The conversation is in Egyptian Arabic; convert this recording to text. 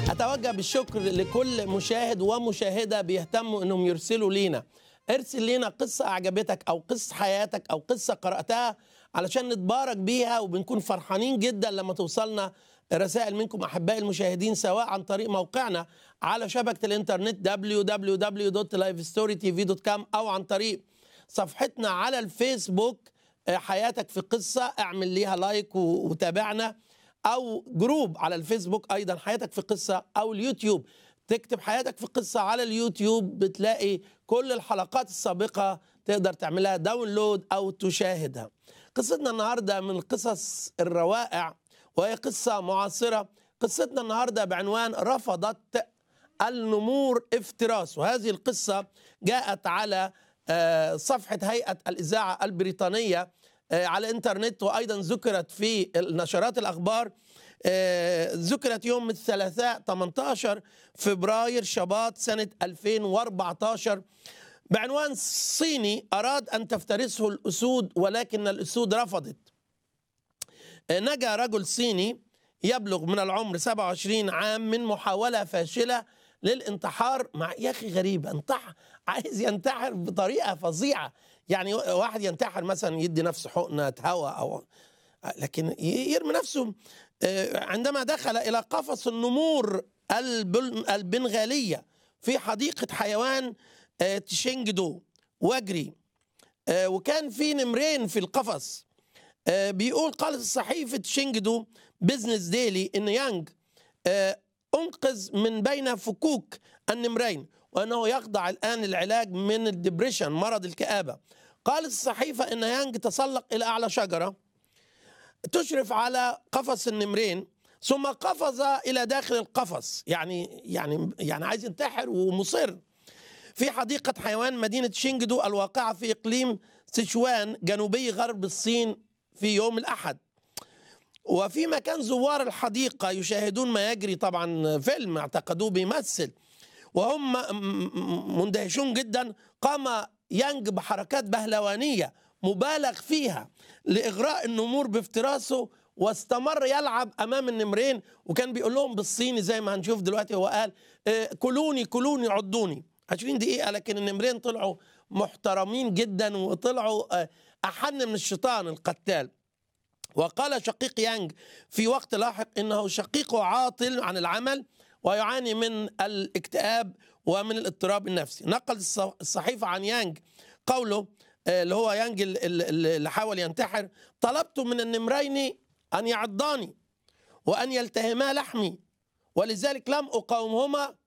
اتوجه بالشكر لكل مشاهد ومشاهده بيهتموا انهم يرسلوا لينا ارسل لينا قصه اعجبتك او قصه حياتك او قصه قراتها علشان نتبارك بيها وبنكون فرحانين جدا لما توصلنا رسائل منكم احبائي المشاهدين سواء عن طريق موقعنا على شبكه الانترنت www.lifestorytv.com او عن طريق صفحتنا على الفيسبوك آه، حياتك في قصه اعمل ليها لايك و- وتابعنا او جروب على الفيسبوك ايضا حياتك في قصه او اليوتيوب تكتب حياتك في قصه على اليوتيوب بتلاقي كل الحلقات السابقه تقدر تعملها داونلود او تشاهدها قصتنا النهارده من القصص الروائع وهي قصه معاصره قصتنا النهارده بعنوان رفضت النمور افتراس وهذه القصه جاءت على آه، صفحه هيئه الاذاعه البريطانيه آه، على الانترنت وايضا ذكرت في نشرات الاخبار آه، ذكرت يوم الثلاثاء 18 فبراير شباط سنه 2014 بعنوان صيني اراد ان تفترسه الاسود ولكن الاسود رفضت آه، نجا رجل صيني يبلغ من العمر 27 عام من محاولة فاشلة للانتحار مع يا أخي غريبة انتحر عايز ينتحر بطريقة فظيعة يعني واحد ينتحر مثلا يدي نفسه حقنة هواء أو لكن ي- يرمي نفسه آه، عندما دخل إلى قفص النمور البل- البنغالية في حديقة حيوان آه، تشينجدو واجري آه، وكان في نمرين في القفص آه، بيقول قالت الصحيفة شينجدو بزنس ديلي إن يانج آه، أنقذ من بين فكوك النمرين وأنه يخضع الآن للعلاج من الدبريشن مرض الكآبة قالت الصحيفة إن يانج تسلق إلى أعلى شجرة تشرف على قفص النمرين ثم قفز إلى داخل القفص يعني يعني يعني عايز ينتحر ومصر في حديقة حيوان مدينة شينجدو الواقعة في إقليم سيشوان جنوبي غرب الصين في يوم الأحد وفي مكان زوار الحديقة يشاهدون ما يجري طبعا فيلم اعتقدوه بيمثل وهم م- م- مندهشون جدا قام يانج بحركات بهلوانية مبالغ فيها لإغراء النمور بافتراسه واستمر يلعب أمام النمرين وكان بيقول لهم بالصيني زي ما هنشوف دلوقتي هو قال آه، كلوني كلوني عضوني 20 دقيقة لكن النمرين طلعوا محترمين جدا وطلعوا آه، أحن من الشيطان القتال وقال شقيق يانج في وقت لاحق انه شقيقه عاطل عن العمل ويعاني من الاكتئاب ومن الاضطراب النفسي نقل الص- الصحيفه عن يانج قوله آه، اللي هو يانج ال- ال- اللي حاول ينتحر طلبت من النمرين ان يعضاني وان يلتهما لحمي ولذلك لم اقاومهما